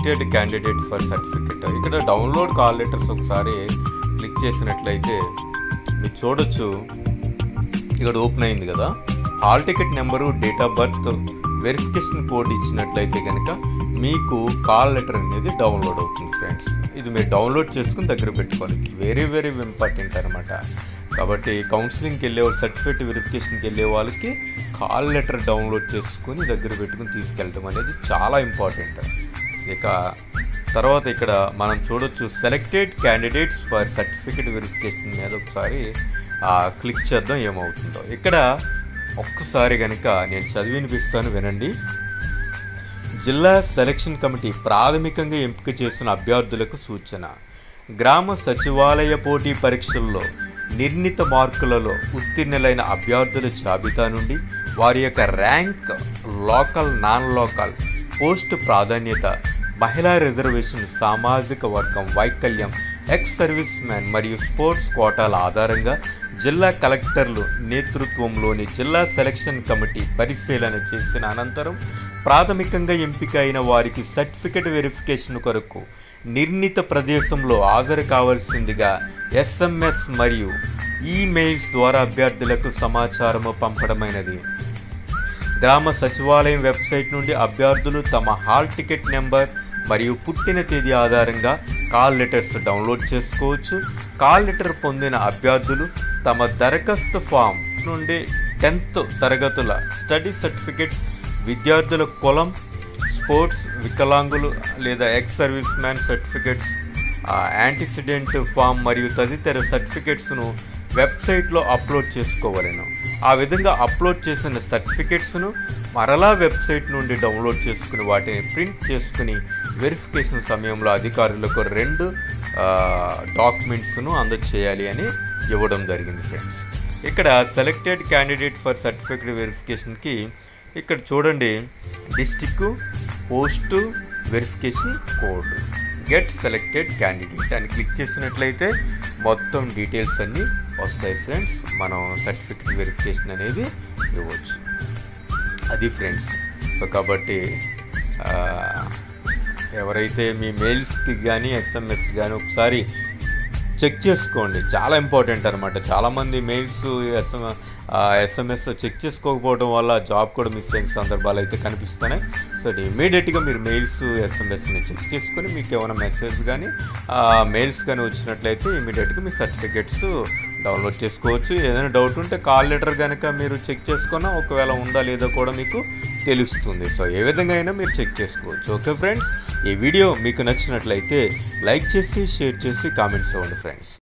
selected candidate for certificate ఇక్కడ download call letters ఒకసారి click చేసినట్లయితే మీరు చూడొచ్చు ఇక్కడ ఓపెన్ అయింది కదా hall ticket number date of birth verification code ఇచ్చినట్లయితే కనుక మీకు కాల్ లెటర్ అనేది డౌన్లోడ్ అవుతుంది ఫ్రెండ్స్ ఇది మీరు డౌన్లోడ్ చేసుకుని దగ్గర పెట్టుకోవాలి వెరీ వెరీ ఇంపార్టెంట్ అనమాట కాబట్టి కౌన్సిలింగ్కి వెళ్ళే సర్టిఫికేట్ వెరిఫికేషన్కి వెళ్ళే వాళ్ళకి కాల్ లెటర్ డౌన్లోడ్ చేసుకుని దగ్గర పెట్టుకుని తీసుకెళ్ళడం అనేది చాలా ఇంపార్టెంట్ ఇక తర్వాత ఇక్కడ మనం చూడొచ్చు selected candidates for certificate verification మీద ఒకసారి ఆ, క్లిక్ చేద్దాం ఏమవుతుందో ఇక్కడ ఒక్కసారి కనుక నేను చదివి వినిపిస్తాను వినండి జిల్లా సెలక్షన్ కమిటీ ప్రాథమికంగా ఎంపిక చేసిన అభ్యర్థులకు సూచన గ్రామ సచివాలయ పోటీ పరీక్షల్లో నిర్ణీత మార్కులలో ఉత్తీర్ణులైన అభ్యర్థుల జాబితా నుండి వారి యొక్క rank local non local post ప్రాధాన్యత మహిళా రిజర్వేషన్ సామాజిక వర్గం వైకల్యం ఎక్స్ సర్వీస్ మ్యాన్ మరియు స్పోర్ట్స్ కోటాల ఆధారంగా జిల్లా కలెక్టర్లు నేతృత్వంలోని జిల్లా సెలక్షన్ కమిటీ పరిశీలన చేసిన అనంతరం ప్రాథమికంగా ఎంపిక అయిన వారికి సర్టిఫికెట్ వెరిఫికేషన్ కొరకు నిర్ణీత ప్రదేశంలో హాజరు కావాల్సిందిగా ఎస్ఎంఎస్ మరియు ఈమెయిల్స్ ద్వారా అభ్యర్థులకు సమాచారము పంపడమైనది గ్రామ సచివాలయం వెబ్సైట్ నుండి అభ్యర్థులు తమ హాల్ టికెట్ నెంబర్ మరియు పుట్టిన తేదీ ఆధారంగా కాల్ లెటర్స్ డౌన్లోడ్ చేసుకోవచ్చు కాల్ లెటర్ పొందిన అభ్యర్థులు తమ దరఖాస్తు ఫామ్ నుండి టెన్త్ తరగతుల స్టడీ సర్టిఫికెట్స్ విద్యార్థుల కులం స్పోర్ట్స్ వికలాంగులు లేదా ex service man certificates antecedent form మరియు తదితర సర్టిఫికెట్స్ను వెబ్సైట్లో అప్లోడ్ చేసుకోవలను ఆ విధంగా అప్లోడ్ చేసిన సర్టిఫికెట్స్ను మరలా వెబ్సైట్ నుండి డౌన్లోడ్ చేసుకుని వాటిని ప్రింట్ చేసుకుని వెరిఫికేషన్ సమయంలో అధికారులకు రెండు డాక్యుమెంట్స్ను అందచేయాలి అని ఇవ్వడం జరిగింది ఫ్రెండ్స్ ఇక్కడ సెలెక్టెడ్ క్యాండిడేట్ ఫర్ సర్టిఫికేట్ వెరిఫికేషన్కి ఇక్కడ చూడండి district post verification code get selected candidate అని క్లిక్ చేసినట్లయితే మొత్తం డీటెయిల్స్ అన్నీ వస్తాయి ఫ్రెండ్స్ మనం సర్టిఫికేట్ వెరిఫికేషన్ అనేది ఇవ్వచ్చు అది ఫ్రెండ్స్ సో కాబట్టి ఆ, ఎవరైతే మీ మెయిల్స్కి కానీ ఎస్ఎంఎస్ కానీ ఒకసారి చెక్ చేసుకోండి చాలా ఇంపార్టెంట్ అనమాట చాలామంది మెయిల్స్ ఎస్ఎం ఎస్ఎంఎస్ చెక్ చేసుకోకపోవడం వల్ల జాబ్ కూడా మిస్ అయిన సందర్భాలు అయితే కనిపిస్తున్నాయి సో ఇమీడియట్గా మీరు మెయిల్స్ ఎస్ఎంఎస్ని చెక్ చేసుకొని మీకు ఏమైనా మెసేజ్ కానీ మెయిల్స్ కానీ వచ్చినట్లయితే ఇమీడియట్గా మీ సర్టిఫికెట్స్ డౌన్లోడ్ చేసుకోవచ్చు ఏదైనా డౌట్ ఉంటే కాల్ లెటర్ కనుక మీరు చెక్ చేసుకున్నా ఒకవేళ ఉందా లేదో కూడా మీకు తెలుస్తుంది సో ఏ విధంగా అయినా మీరు చెక్ చేసుకోవచ్చు ఓకే ఫ్రెండ్స్ ఈ వీడియో మీకు నచ్చినట్లయితే లైక్ చేసి షేర్ చేసి కామెంట్స్ ఇవ్వండి ఫ్రెండ్స్